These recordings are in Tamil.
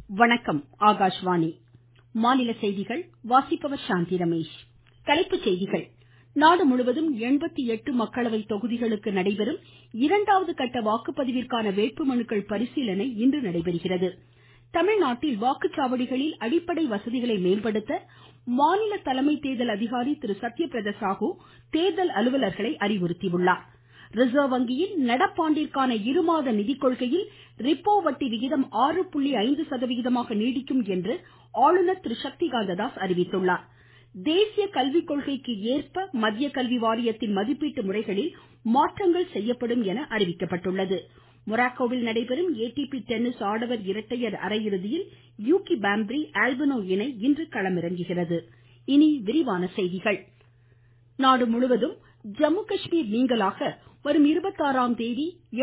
வணக்கம் ஆகாஷ்வாணி மாநில செய்திகள் வாசிப்பவர் சாந்தி ரமேஷ் தலைப்புச் செய்திகள் நாடு முழுவதும் மக்களவை தொகுதிகளுக்கு நடைபெறும் இரண்டாவது கட்ட வாக்குப்பதிவிற்கான வேட்புமனுக்கள் பரிசீலனை இன்று நடைபெறுகிறது தமிழ்நாட்டில் வாக்குச்சாவடிகளில் அடிப்படை வசதிகளை மேம்படுத்த மாநில தலைமை தேர்தல் அதிகாரி திரு சத்யபிரத சாகு தேர்தல் அலுவலர்களை அறிவுறுத்தியுள்ளார் ரிசர்வ் வங்கியின் நடப்பாண்டிற்கான இருமாத நிதிக்கொள்கையில் ரிப்போ வட்டி விகிதம் ஆறு புள்ளி ஐந்து சதவிகிதமாக நீடிக்கும் என்று ஆளுநர் திரு சக்திகாந்த தாஸ் அறிவித்துள்ளார் தேசிய கல்விக் கொள்கைக்கு ஏற்ப மத்திய கல்வி வாரியத்தின் மதிப்பீட்டு முறைகளில் மாற்றங்கள் செய்யப்படும் என அறிவிக்கப்பட்டுள்ளது மொராக்கோவில் நடைபெறும் ஏடிபி டென்னிஸ் ஆடவர் இரட்டையர் அரையிறுதியில் யூகி பாம்ப்ரி ஆல்பனோ இணை இன்று களமிறங்குகிறது நாடு முழுவதும் ஜம்மு காஷ்மீர் நீங்கலாக வரும் இருபத்தாறாம் தேதி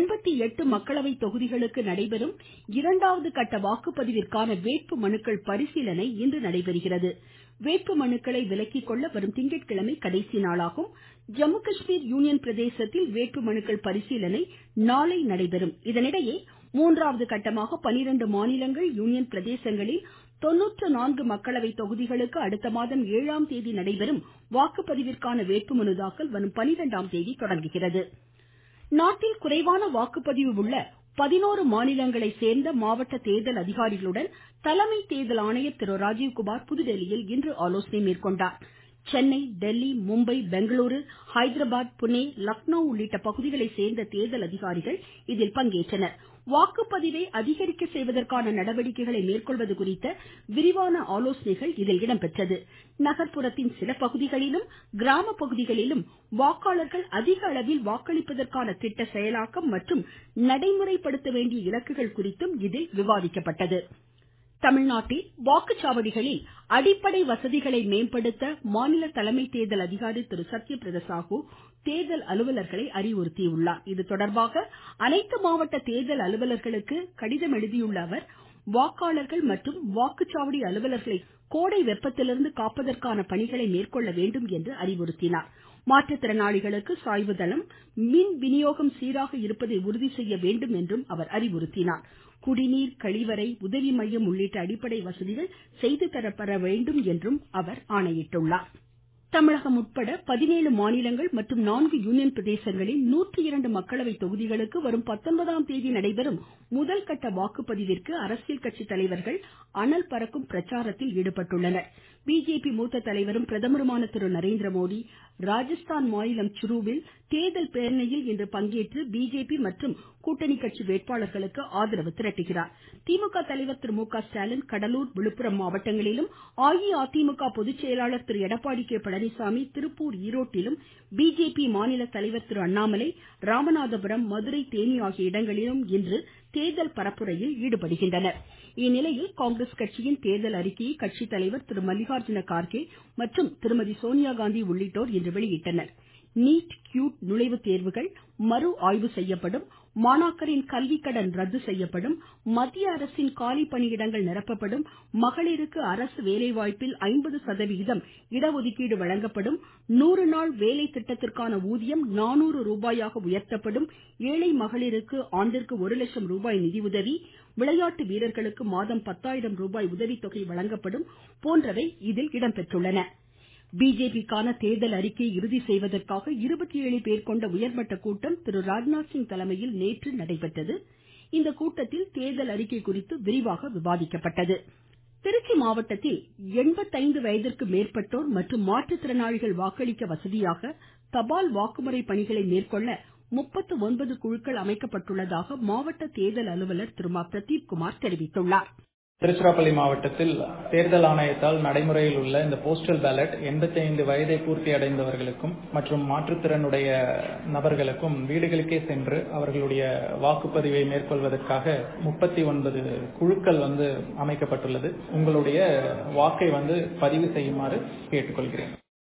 மக்களவை தொகுதிகளுக்கு நடைபெறும் இரண்டாவது கட்ட வாக்குப்பதிவிற்கான வேட்புமனுக்கள் பரிசீலனை இன்று நடைபெறுகிறது வேட்புமனுக்களை விலக்கிக்கொள்ள வரும் திங்கட்கிழமை கடைசி நாளாகும் ஜம்மு காஷ்மீர் யூனியன் பிரதேசத்தில் வேட்புமனுக்கள் பரிசீலனை நாளை நடைபெறும் இதனிடையே மூன்றாவது கட்டமாக பனிரெண்டு மாநிலங்கள் யூனியன் பிரதேசங்களில் தொண்ணூற்று நான்கு மக்களவை தொகுதிகளுக்கு அடுத்த மாதம் ஏழாம் தேதி நடைபெறும் வாக்குப்பதிவிற்கான வேட்புமனு தாக்கல் வரும் பனிரெண்டாம் தேதி தொடங்குகிறது நாட்டில் குறைவான வாக்குப்பதிவு உள்ள பதினோரு மாநிலங்களை சேர்ந்த மாவட்ட தேர்தல் அதிகாரிகளுடன் தலைமை தேர்தல் ஆணையர் திரு ராஜீவ்குமார் புதுதில்லியில் இன்று ஆலோசனை மேற்கொண்டார் சென்னை டெல்லி மும்பை பெங்களூரு ஹைதராபாத் புனே லக்னோ உள்ளிட்ட பகுதிகளை சேர்ந்த தேர்தல் அதிகாரிகள் இதில் பங்கேற்றனர் வாக்குப்பதிவை அதிகரிக்க செய்வதற்கான நடவடிக்கைகளை மேற்கொள்வது குறித்த விரிவான ஆலோசனைகள் இதில் இடம்பெற்றது நகர்ப்புறத்தின் சில பகுதிகளிலும் கிராம பகுதிகளிலும் வாக்காளர்கள் அதிக அளவில் வாக்களிப்பதற்கான திட்ட செயலாக்கம் மற்றும் நடைமுறைப்படுத்த வேண்டிய இலக்குகள் குறித்தும் இதில் விவாதிக்கப்பட்டது தமிழ்நாட்டில் வாக்குச்சாவடிகளில் அடிப்படை வசதிகளை மேம்படுத்த மாநில தலைமை தேர்தல் அதிகாரி திரு சத்யபிரத சாகு தேர்தல் அலுவலர்களை அறிவுறுத்தியுள்ளார் இதுதொடர்பாக அனைத்து மாவட்ட தேர்தல் அலுவலர்களுக்கு கடிதம் எழுதியுள்ள அவர் வாக்காளர்கள் மற்றும் வாக்குச்சாவடி அலுவலர்களை கோடை வெப்பத்திலிருந்து காப்பதற்கான பணிகளை மேற்கொள்ள வேண்டும் என்று அறிவுறுத்தினார் மாற்றுத்திறனாளிகளுக்கு சாய்வு தளம் மின் விநியோகம் சீராக இருப்பதை உறுதி செய்ய வேண்டும் என்றும் அவர் அறிவுறுத்தினார் குடிநீர் கழிவறை உதவி மையம் உள்ளிட்ட அடிப்படை வசதிகள் செய்து தரப்பட வேண்டும் என்றும் அவர் ஆணையிட்டுள்ளார் தமிழகம் உட்பட பதினேழு மாநிலங்கள் மற்றும் நான்கு யூனியன் பிரதேசங்களில் நூற்றி இரண்டு மக்களவை தொகுதிகளுக்கு வரும் பத்தொன்பதாம் தேதி நடைபெறும் முதல் கட்ட வாக்குப்பதிவிற்கு அரசியல் கட்சி தலைவர்கள் அனல் பறக்கும் பிரச்சாரத்தில் ஈடுபட்டுள்ளனர் பிஜேபி மூத்த தலைவரும் பிரதமருமான திரு நரேந்திரமோடி ராஜஸ்தான் மாநிலம் சுருவில் தேர்தல் பேரணியில் இன்று பங்கேற்று பிஜேபி மற்றும் கூட்டணி கட்சி வேட்பாளர்களுக்கு ஆதரவு திரட்டுகிறார் திமுக தலைவர் திரு மு க ஸ்டாலின் கடலூர் விழுப்புரம் மாவட்டங்களிலும் அஇஅதிமுக பொதுச் செயலாளர் திரு எடப்பாடி கே பழனிசாமி திருப்பூர் ஈரோட்டிலும் பிஜேபி மாநில தலைவர் திரு அண்ணாமலை ராமநாதபுரம் மதுரை தேனி ஆகிய இடங்களிலும் இன்று தேர்தல் பரப்புரையில் ஈடுபடுகின்றனர் இந்நிலையில் காங்கிரஸ் கட்சியின் தேர்தல் அறிக்கையை கட்சி தலைவர் திரு மல்லிகார்ஜுன கார்கே மற்றும் திருமதி சோனியா காந்தி உள்ளிட்டோர் இன்று வெளியிட்டனர் நீட் கியூட் நுழைவுத் தேர்வுகள் மறு ஆய்வு செய்யப்படும் மாணாக்கரின் கல்விக்கடன் ரத்து செய்யப்படும் மத்திய அரசின் காலி பணியிடங்கள் நிரப்பப்படும் மகளிருக்கு அரசு வேலைவாய்ப்பில் ஐம்பது சதவிகிதம் இடஒதுக்கீடு வழங்கப்படும் நூறு நாள் வேலை திட்டத்திற்கான ஊதியம் நானூறு ரூபாயாக உயர்த்தப்படும் ஏழை மகளிருக்கு ஆண்டிற்கு ஒரு லட்சம் ரூபாய் நிதியுதவி விளையாட்டு வீரர்களுக்கு மாதம் பத்தாயிரம் ரூபாய் உதவித்தொகை வழங்கப்படும் போன்றவை இதில் இடம்பெற்றுள்ளன பிஜேபிக்கான தேர்தல் அறிக்கையை இறுதி செய்வதற்காக இருபத்தி ஏழு பேர் கொண்ட உயர்மட்ட கூட்டம் திரு ராஜ்நாத் சிங் தலைமையில் நேற்று நடைபெற்றது இந்த கூட்டத்தில் தேர்தல் அறிக்கை குறித்து விரிவாக விவாதிக்கப்பட்டது திருச்சி மாவட்டத்தில் எண்பத்தைந்து வயதிற்கு மேற்பட்டோர் மற்றும் மாற்றுத்திறனாளிகள் வாக்களிக்க வசதியாக தபால் வாக்குமுறை பணிகளை மேற்கொள்ள முப்பத்து ஒன்பது குழுக்கள் அமைக்கப்பட்டுள்ளதாக மாவட்ட தேர்தல் அலுவலர் திரு மா பிரதீப்குமார் தெரிவித்துள்ளார் திருச்சிராப்பள்ளி மாவட்டத்தில் தேர்தல் ஆணையத்தால் நடைமுறையில் உள்ள இந்த போஸ்டல் பேலட் எண்பத்தி ஐந்து வயதை பூர்த்தி அடைந்தவர்களுக்கும் மற்றும் மாற்றுத்திறனுடைய நபர்களுக்கும் வீடுகளுக்கே சென்று அவர்களுடைய வாக்குப்பதிவை மேற்கொள்வதற்காக முப்பத்தி ஒன்பது குழுக்கள் வந்து அமைக்கப்பட்டுள்ளது உங்களுடைய வாக்கை வந்து பதிவு செய்யுமாறு கேட்டுக்கொள்கிறேன்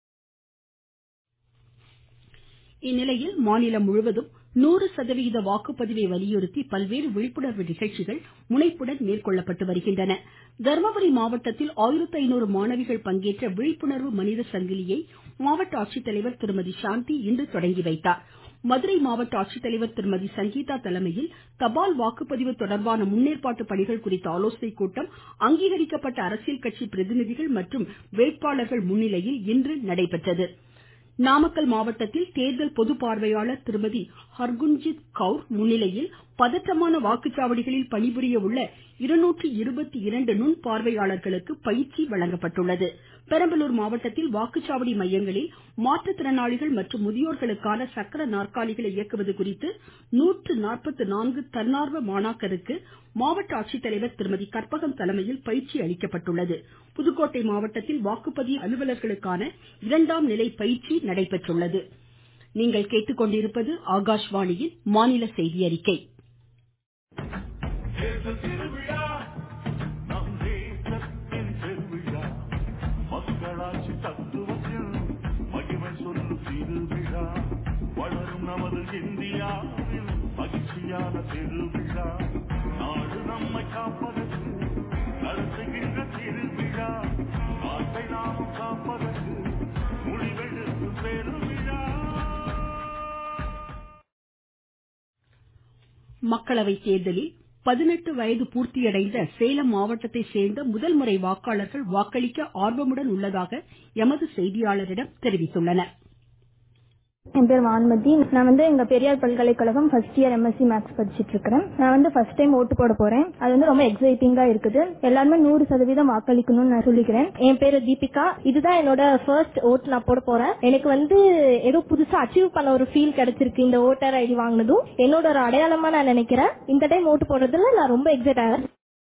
இந்நிலையில் மாநிலம் முழுவதும் நூறு சதவிகித வாக்குப்பதிவை வலியுறுத்தி பல்வேறு விழிப்புணர்வு நிகழ்ச்சிகள் முனைப்புடன் மேற்கொள்ளப்பட்டு வருகின்றன தர்மபுரி மாவட்டத்தில் ஆயிரத்து ஐநூறு மாணவிகள் பங்கேற்ற விழிப்புணர்வு மனித சங்கிலியை மாவட்ட ஆட்சித்தலைவர் திருமதி சாந்தி இன்று தொடங்கி வைத்தார் மதுரை மாவட்ட ஆட்சித்தலைவர் திருமதி சங்கீதா தலைமையில் தபால் வாக்குப்பதிவு தொடர்பான முன்னேற்பாட்டு பணிகள் குறித்த ஆலோசனைக் கூட்டம் அங்கீகரிக்கப்பட்ட அரசியல் கட்சி பிரதிநிதிகள் மற்றும் வேட்பாளர்கள் முன்னிலையில் இன்று நடைபெற்றது நாமக்கல் மாவட்டத்தில் தேர்தல் பொது பார்வையாளர் திருமதி ஹர்குன்ஜித் கவுர் முன்னிலையில் பதற்றமான வாக்குச்சாவடிகளில் பணிபுரிய உள்ள இருநூற்றி இருபத்தி இரண்டு நுண் பார்வையாளர்களுக்கு பயிற்சி வழங்கப்பட்டுள்ளது பெரம்பலூர் மாவட்டத்தில் வாக்குச்சாவடி மையங்களில் மாற்றுத்திறனாளிகள் மற்றும் முதியோர்களுக்கான சக்கர நாற்காலிகளை இயக்குவது குறித்து நூற்று நாற்பத்து நான்கு தன்னார்வ மாணாக்கருக்கு மாவட்ட ஆட்சித்தலைவர் திருமதி கற்பகம் தலைமையில் பயிற்சி அளிக்கப்பட்டுள்ளது புதுக்கோட்டை மாவட்டத்தில் வாக்குப்பதிவு அலுவலர்களுக்கான இரண்டாம் நிலை பயிற்சி நடைபெற்றுள்ளது நீங்கள் கேட்டுக்கொண்டிருப்பது ஆகாஷ்வாணியின் மாநில செய்தி அறிக்கை தேர்தல் திருவிழா நம் தேசத்தின் பெருவிழா மக்களாட்சி தத்துவத்தில் மகிமை சொல்லு திருவிழா வளரும் நமது இந்தியாவில் மகிழ்ச்சியான திருவிழா நாடு நம்மை காப்பதற்கு நடத்துகின்ற திருவிழா நாட்டை நாமும் காப்பதற்கு முடிவெடுக்கும் பெருவிழா மக்களவை தேர்தலில் பதினெட்டு வயது பூர்த்தியடைந்த சேலம் மாவட்டத்தை சேர்ந்த முதல் முறை வாக்காளர்கள் வாக்களிக்க ஆர்வமுடன் உள்ளதாக எமது செய்தியாளரிடம் தெரிவித்துள்ளனர் என் பேர் வான்மதி நான் வந்து எங்க பெரியார் பல்கலைக்கழகம் ஃபர்ஸ்ட் இயர் எம்எஸ்சி மேக்ஸ் படிச்சிட்டு இருக்கிறேன் நான் வந்து ஃபர்ஸ்ட் டைம் ஓட்டு போட போறேன் அது வந்து ரொம்ப எக்ஸைட்டிங்கா இருக்குது எல்லாருமே நூறு சதவீதம் வாக்களிக்கணும்னு நான் சொல்லிக்கிறேன் என் பேரு தீபிகா இதுதான் என்னோட ஃபர்ஸ்ட் ஓட் நான் போட போறேன் எனக்கு வந்து ஏதோ புதுசா அச்சீவ் பண்ண ஒரு ஃபீல் கிடைச்சிருக்கு இந்த ஓட்டர் ஐடி வாங்கினதும் என்னோட ஒரு அடையாளமா நான் நினைக்கிறேன் இந்த டைம் ஓட்டு போடுறதுல நான் ரொம்ப எக்ஸைட் ஆகிறேன்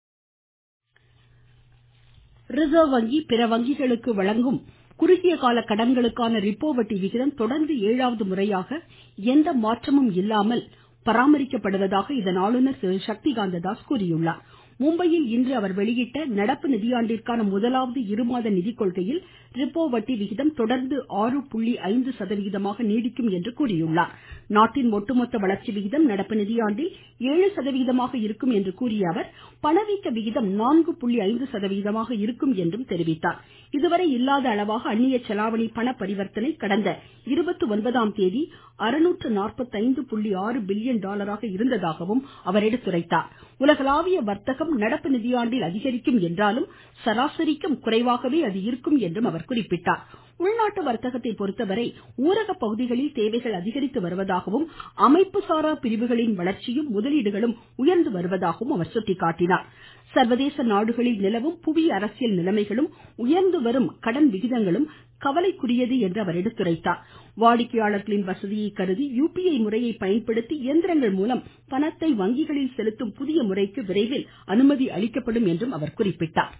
ரிசர்வ் வங்கி பிற வங்கிகளுக்கு வழங்கும் குறுகிய கால கடன்களுக்கான ரிப்போ வட்டி விகிதம் தொடர்ந்து ஏழாவது முறையாக எந்த மாற்றமும் இல்லாமல் பராமரிக்கப்படுவதாக இதன் ஆளுநர் திரு சக்திகாந்த தாஸ் கூறியுள்ளார் மும்பையில் இன்று அவர் வெளியிட்ட நடப்பு நிதியாண்டிற்கான முதலாவது இருமாத நிதிக் கொள்கையில் ரிப்போ வட்டி விகிதம் தொடர்ந்து ஆறு புள்ளி ஐந்து சதவிகிதமாக நீடிக்கும் என்று கூறியுள்ளார் நாட்டின் ஒட்டுமொத்த வளர்ச்சி விகிதம் நடப்பு நிதியாண்டில் ஏழு சதவிகிதமாக இருக்கும் என்று கூறிய அவர் பணவீக்க விகிதம் நான்கு புள்ளி ஐந்து சதவிகிதமாக இருக்கும் என்றும் தெரிவித்தார் இதுவரை இல்லாத அளவாக அந்நிய செலாவணி பண பரிவர்த்தனை கடந்த இருபத்தி ஒன்பதாம் தேதி அறுநூற்று நாற்பத்தைந்து புள்ளி ஆறு பில்லியன் டாலராக இருந்ததாகவும் அவர் எடுத்துரைத்தார் உலகளாவிய வர்த்தகம் நடப்பு நிதியாண்டில் அதிகரிக்கும் என்றாலும் சராசரிக்கும் குறைவாகவே அது இருக்கும் என்றும் அவர் குறிப்பிட்டார் உள்நாட்டு வர்த்தகத்தை பொறுத்தவரை ஊரக பகுதிகளில் தேவைகள் அதிகரித்து வருவதாகவும் அமைப்பு சாரா பிரிவுகளின் வளர்ச்சியும் முதலீடுகளும் உயர்ந்து வருவதாகவும் அவர் சுட்டிக்காட்டினார் சர்வதேச நாடுகளில் நிலவும் புவி அரசியல் நிலைமைகளும் உயர்ந்து வரும் கடன் விகிதங்களும் கவலைக்குரியது என்று அவர் எடுத்துரைத்தார் வாடிக்கையாளர்களின் வசதியை கருதி யுபிஐ முறையை பயன்படுத்தி இயந்திரங்கள் மூலம் பணத்தை வங்கிகளில் செலுத்தும் புதிய முறைக்கு விரைவில் அனுமதி அளிக்கப்படும் என்றும் அவர் குறிப்பிட்டார்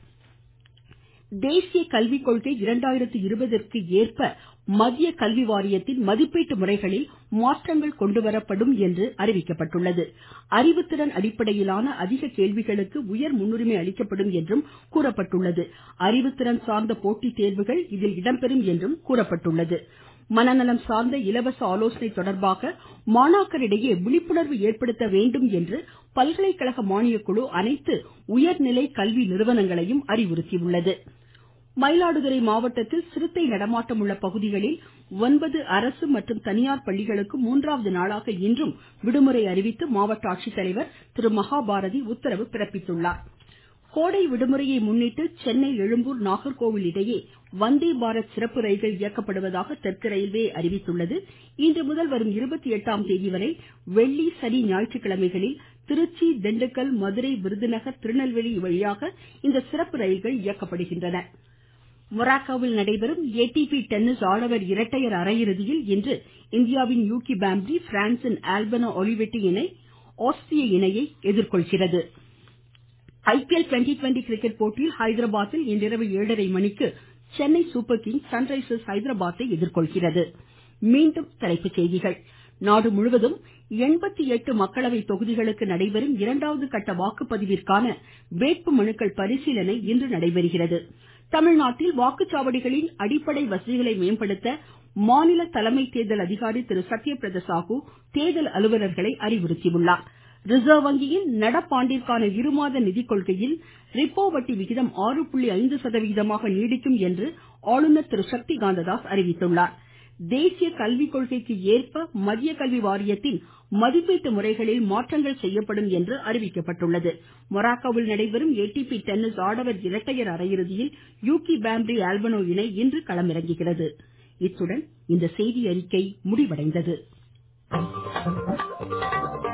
தேசிய கல்விக் கொள்கை இரண்டாயிரத்து இருபதற்கு ஏற்ப மத்திய கல்வி வாரியத்தின் மதிப்பீட்டு முறைகளில் மாற்றங்கள் கொண்டுவரப்படும் என்று அறிவிக்கப்பட்டுள்ளது அறிவுத்திறன் அடிப்படையிலான அதிக கேள்விகளுக்கு உயர் முன்னுரிமை அளிக்கப்படும் என்றும் கூறப்பட்டுள்ளது அறிவுத்திறன் சார்ந்த போட்டித் தேர்வுகள் இதில் இடம்பெறும் என்றும் கூறப்பட்டுள்ளது மனநலம் சார்ந்த இலவச ஆலோசனை தொடர்பாக மாணாக்கரிடையே விழிப்புணர்வு ஏற்படுத்த வேண்டும் என்று பல்கலைக்கழக மானியக்குழு அனைத்து உயர்நிலை கல்வி நிறுவனங்களையும் அறிவுறுத்தியுள்ளது மயிலாடுதுறை மாவட்டத்தில் சிறுத்தை நடமாட்டம் உள்ள பகுதிகளில் ஒன்பது அரசு மற்றும் தனியார் பள்ளிகளுக்கு மூன்றாவது நாளாக இன்றும் விடுமுறை அறிவித்து மாவட்ட ஆட்சித்தலைவர் திரு மகாபாரதி உத்தரவு பிறப்பித்துள்ளார் கோடை விடுமுறையை முன்னிட்டு சென்னை எழும்பூர் நாகர்கோவில் இடையே வந்தே பாரத் சிறப்பு ரயில்கள் இயக்கப்படுவதாக தெற்கு ரயில்வே அறிவித்துள்ளது இன்று முதல் வரும் இருபத்தி எட்டாம் தேதி வரை வெள்ளி சனி ஞாயிற்றுக்கிழமைகளில் திருச்சி திண்டுக்கல் மதுரை விருதுநகர் திருநெல்வேலி வழியாக இந்த சிறப்பு ரயில்கள் இயக்கப்படுகின்றன மொராக்கோவில் நடைபெறும் ஏடிபி டென்னிஸ் ஆடவர் இரட்டையர் அரையிறுதியில் இன்று இந்தியாவின் யூகி பாம்ப்ரி பிரான்சின் ஆல்பனோ ஒலிவெட்டி இணை ஆஸ்திரிய இணையை எதிர்கொள்கிறது ஐபிஎல் டுவெண்டி டுவெண்டி கிரிக்கெட் போட்டியில் ஹைதராபாத்தில் இன்றிரவு ஏழரை மணிக்கு சென்னை சூப்பர் கிங்ஸ் சன்ரைசர்ஸ் ஹைதராபாத்தை எதிர்கொள்கிறது மீண்டும் தலைப்புச் செய்திகள் நாடு முழுவதும் எண்பத்தி எட்டு மக்களவை தொகுதிகளுக்கு நடைபெறும் இரண்டாவது கட்ட வாக்குப்பதிவிற்கான வேட்பு மனுக்கள் பரிசீலனை இன்று நடைபெறுகிறது தமிழ்நாட்டில் வாக்குச்சாவடிகளின் அடிப்படை வசதிகளை மேம்படுத்த மாநில தலைமை தேர்தல் அதிகாரி திரு சத்யபிரத சாகு தேர்தல் அலுவலர்களை அறிவுறுத்தியுள்ளார் ரிசர்வ் வங்கியின் நடப்பாண்டிற்கான இருமாத நிதிக் கொள்கையில் ரிப்போ வட்டி விகிதம் ஆறு புள்ளி ஐந்து சதவிகிதமாக நீடிக்கும் என்று ஆளுநர் திரு சக்தி காந்ததாஸ் அறிவித்துள்ளார் தேசிய கல்விக் கொள்கைக்கு ஏற்ப மத்திய கல்வி வாரியத்தின் மதிப்பீட்டு முறைகளில் மாற்றங்கள் செய்யப்படும் என்று அறிவிக்கப்பட்டுள்ளது மொராக்கோவில் நடைபெறும் ஏடிபி டென்னிஸ் ஆடவர் இரட்டையர் அரையிறுதியில் யூகி பாம்ப்ரி ஆல்பனோ இணை இன்று களமிறங்குகிறது இத்துடன் இந்த செய்தியறிக்கை முடிவடைந்தது